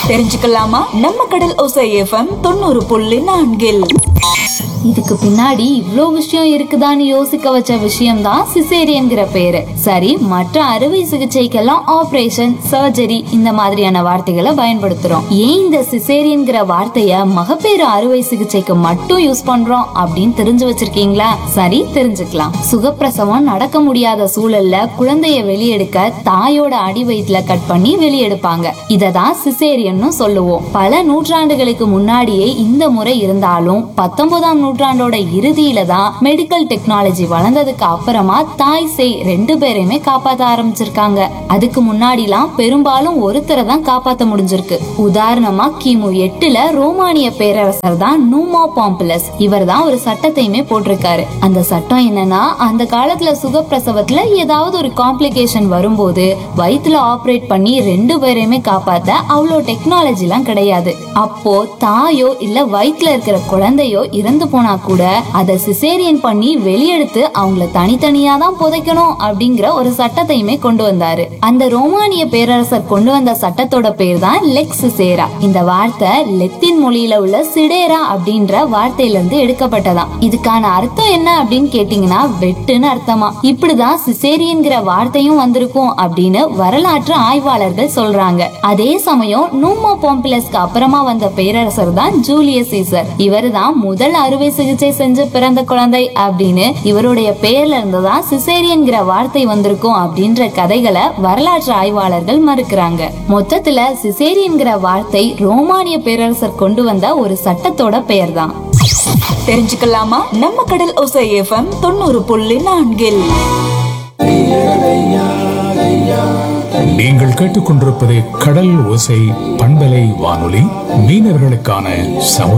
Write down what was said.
தெரிஞ்சுக்கலாமா நம்ம கடல் ஓசை எஃப்எம் தொண்ணூறு புள்ளி நான்கில் இதுக்கு பின்னாடி இவ்ளோ விஷயம் இருக்குதான்னு யோசிக்க வச்ச விஷயம் தான் சிசேரியன்கிற பேரு சரி மற்ற அறுவை சிகிச்சைக்கெல்லாம் ஆபரேஷன் சர்ஜரி இந்த மாதிரியான வார்த்தைகளை பயன்படுத்துறோம் ஏன் இந்த சிசேரியன்கிற வார்த்தைய மகப்பேறு அறுவை சிகிச்சைக்கு மட்டும் யூஸ் பண்றோம் அப்படின்னு தெரிஞ்சு வச்சிருக்கீங்களா சரி தெரிஞ்சுக்கலாம் சுகப்பிரசவம் நடக்க முடியாத சூழல்ல குழந்தைய வெளியெடுக்க தாயோட அடி வயிற்றுல கட் பண்ணி வெளியெடுப்பாங்க இததான் சிசேரியன்னு சொல்லுவோம் பல நூற்றாண்டுகளுக்கு முன்னாடியே இந்த முறை இருந்தாலும் பத்தொன்பதாம் நூற்றாண்டோட இறுதியில தான் மெடிக்கல் டெக்னாலஜி வளர்ந்ததுக்கு அப்புறமா தாய் சேய் ரெண்டு பேரையுமே காப்பாத்த ஆரம்பிச்சிருக்காங்க அதுக்கு முன்னாடிலாம் பெரும்பாலும் ஒருத்தரை தான் காப்பாத்த முடிஞ்சிருக்கு உதாரணமா கிமு எட்டுல ரோமானிய பேரரசர் தான் நூமோ பாம்புலஸ் இவர் தான் ஒரு சட்டத்தையுமே போட்டிருக்காரு அந்த சட்டம் என்னன்னா அந்த காலத்துல சுகப்பிரசவத்துல ஏதாவது ஒரு காம்ப்ளிகேஷன் வரும்போது வயித்துல ஆபரேட் பண்ணி ரெண்டு பேரையுமே காப்பாத்த அவ்வளோ டெக்னாலஜி எல்லாம் கிடையாது அப்போ தாயோ இல்ல வயித்துல இருக்கிற குழந்தையோ இறந்து போனா கூட அதை சிசேரியன் பண்ணி வெளியெடுத்து அவங்கள தனித்தனியா தான் புதைக்கணும் அப்படிங்கிற ஒரு சட்டத்தையுமே கொண்டு வந்தாரு அந்த ரோமானிய பேரரசர் கொண்டு வந்த சட்டத்தோட பேர் தான் லெக்ஸ் சிசேரா இந்த வார்த்தை லெத்தின் மொழியில உள்ள சிடேரா அப்படின்ற வார்த்தையில இருந்து எடுக்கப்பட்டதாம் இதுக்கான அர்த்தம் என்ன அப்படின்னு கேட்டீங்கன்னா வெட்டுன்னு அர்த்தமா இப்படிதான் சிசேரியன்கிற வார்த்தையும் வந்திருக்கும் அப்படின்னு வரலாற்று ஆய்வாளர்கள் சொல்றாங்க அதே சமயம் நூமோ பாம்பிலஸ்க்கு அப்புறமா வந்த பேரரசர் தான் ஜூலியஸ் சீசர் இவர் தான் முதல் அறுவை சிகிச்சை செஞ்சு பிறந்த குழந்தை அப்படின்னு இவருடைய பெயர்ல இருந்து தான் சிசேரியன்கிற வார்த்தை வந்திருக்கும் அப்படின்ற கதைகளை வரலாற்று ஆய்வாளர்கள் மறுக்கிறாங்க மொத்தத்துல சிசேரியன்கிற வார்த்தை ரோமானிய பேரரசர் கொண்டு வந்த ஒரு சட்டத்தோட பெயர் தான் தெரிஞ்சுக்கலாமா நம்ம கடல் ஓசை எஃப்எம் தொண்ணூறு புள்ளி நான்கில் நீங்கள் கேட்டுக்கொண்டிருப்பது கடல் ஓசை பண்பலை வானொலி மீனவர்களுக்கான சமுதாய